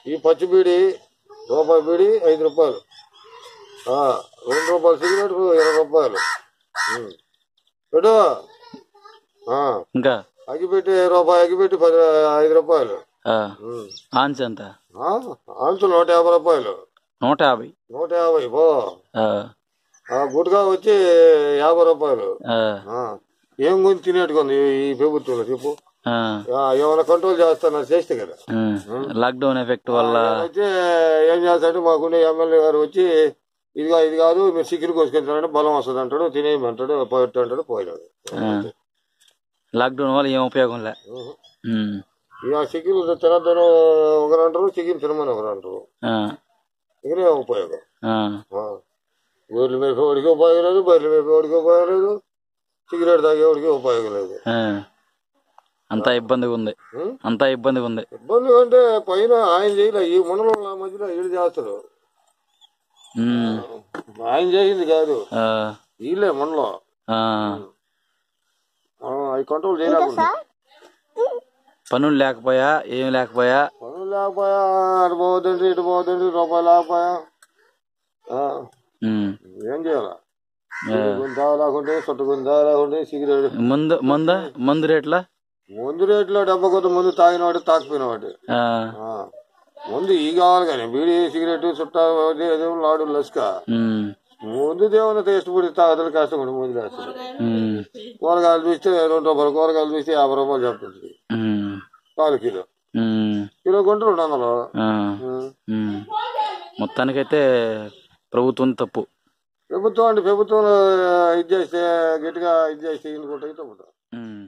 ఈ పచ్చి బీడి రూపాయి బీడి ఐదు రూపాయలు ఆ, రెండు రూపాయలు సిగరెట్ ఇరవై రూపాయలు ఉమ్. పెట్టు ఆ, ఇంకా అగ్గిపెట్టి రూపాయి అగ్గిపెట్టి పది ఐదు రూపాయలు ఆ, ఉమ్. ఆన్స్ ఎంత ఆ, అంచు నూట యాభై రూపాయలు నూట యాభై నూట యాభై పో ఆ, ఆ, గుట్కా వచ్చి యాభై రూపాయలు ఆ, ఆ, ఏం గురించి తినేట్టుకుంది ఈ ప్రభుత్వంలో చెప్పు ఆ, ఆ, ఏమైనా కంట్రోల్ చేస్తున్నారు చేస్తే కదా ఉమ్. లాక్డౌన్ ఎఫెక్ట్ వల్ల అయితే ఏం చేస్తాడంటే మాకుండే ఎమ్మెల్యే గారు వచ్చి ఇది కాదు ఇది కాదు మీరు చికెన్ కోసుకుంటారంటే బలం వస్తుంది అంటాడు తినేయమంటాడు పోయట్టు అంటాడు పోయినాడు ఆ. లాక్డౌన్ వల్ల ఏం ఉపయోగం లే ఉమ్. ఇక చికెన్ తినద్దని ఒకరు అంటారు చికెన్ తినమని ఒకరు అంటారు ఆ, ఇకనే ఉపయోగం ఆ, ఆ. ఊర్లు మేపేవాడికి ఉపయోగం లేదు బయలు మేపేవాడికి ఉపయోగం లేదు సిగరెట్ తాగేవాడికి ఉపయోగం లేదు ఆ. అంతా ఇబ్బందిగా ఉంది ఉం? అంతా ఇబ్బందిగా ఉంది ఇబ్బంది అంటే పైన ఆయన చేయలే ఈ మండలంలో మధ్యలో వీళ్ళు చేస్తారు ఉమ్. ఆయన చేసింది కాదు ఆ, వీళ్ళే మనలో ఆ. అవి కంట్రోల్ చేయలేకుండా పనులు లేకపోయా ఏం లేకపోయా పనులు లేకపోయా అటు పోవద్దండి ఇటు పోవద్దండి రూపాయలు లేకపోయా ఆ, ఉమ్. ఏం చేయాలా ఆ. కొని తాగలేకుంటే చుట్టుకొని తాగలేకుంటే సిగరెట్ మందు మందు మందు రేట్లా ముందు రేట్లో డబ్బా కొద్ది ముందు తాగినవాడు తాకపోయినవాడు ఆ, ఆ, ముందు ఈ కావాలి కానీ బీడీ సిగరెట్ చుట్టా ఏదో లాడు లస్క ఉమ్. ముందు దేవుని టేస్ట్ పొడి తాగదులు కష్టపడి ముందు వేస్తుంది ఉమ్. కూరగాయలు చూస్తే రెండు రూపాయలు కూరగాయలు చూస్తే యాభై రూపాయలు చెప్తుంది ఉమ్. పాలు కిలో ఉమ్. కిలో కొంటే రెండు వందలు ఆ. ఉం. ఉమ్. మొత్తానికైతే ప్రభుత్వం తప్పు ప్రభుత్వం అంటే ప్రభుత్వం ఇది చేస్తే గట్టిగా ఇది చేస్తే ఇంకొకటి తప్పుతాం ఉమ్.